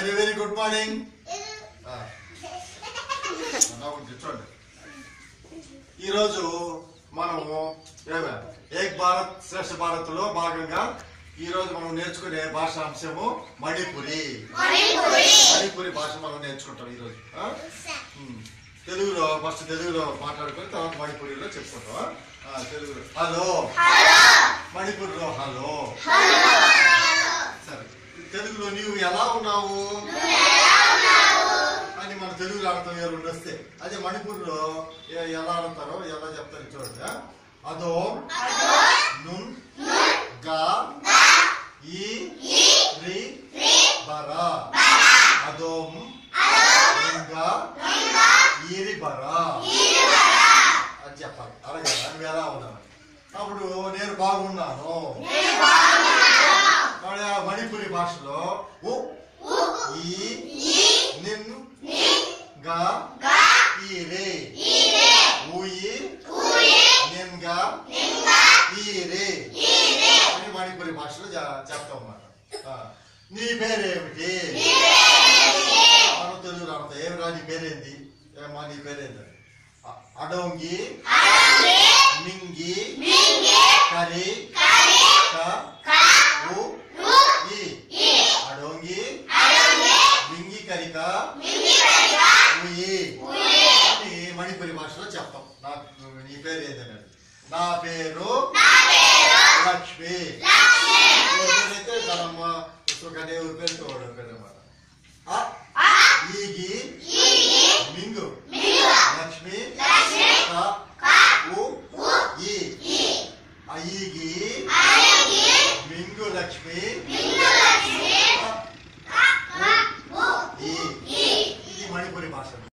Very very good morning చూడండి ఈరోజు మనము ఏమే ఏక్ భారత్ శ్రేష్ఠ భారత్ లో భాగంగా ఈ రోజు మనం నేర్చుకునే భాష అంశము మణిపురి మణిపురి భాష మనం నేర్చుకుంటాం ఈ రోజు ఆ? ఉమ్. తెలుగులో ఫస్ట్ తెలుగులో మాట్లాడుకొని తర్వాత మణిపురిలో చెప్పుకుంటాం ఆ? ఆ, తెలుగులో హలో మణిపురిలో హలో సరే తెలుగులో నీవు ఎలా ఉన్నావు అని మన తెలుగులో ఆడతాం ఎవరు వస్తే అదే మణిపూర్లో ఎ- ఎలా ఆడతారో ఎలా చెప్తారు చూడండి ఆ? అదో నున్ గా ఈ రి బరా అదోం నుంగా ఈరి బరా అని చెప్పాలి అలాగే నువ్వు ఎలా ఉన్నావు అప్పుడు నేను బాగున్నాను మరి ఆ మణిపురి భాషలో ఉ ఈ నిన్ గా ఈరే ఊయి నిన్ గా ఈరే అని మణిపురి భాషలో చె- చెప్తాం అన్నమాట ఆ, నీ పేరేమిటి మనం తెలుగు రాడతాం ఏమి రా నీ పేరేంది ఏమా నీ పేరేంది అ- అడోంగి మింగి కరి క ఉ ఈ అడోంగి మింగి కరిక ఉయి అని మణిపురి భాషలో చెప్తాం నా నీ పేరు ఏంటంటే నా పేరు లక్ష్మి అయితే తనమ్మ సుఖనే పేరుతో పేరు అన్నమాట ఆ, ఈగి మింగు లక్ష్మి క ఉ ఈ ఆ ఈగి మింగు లక్ష్మి ఆ, ఉ, ఈ ఇది మణిపురి భాష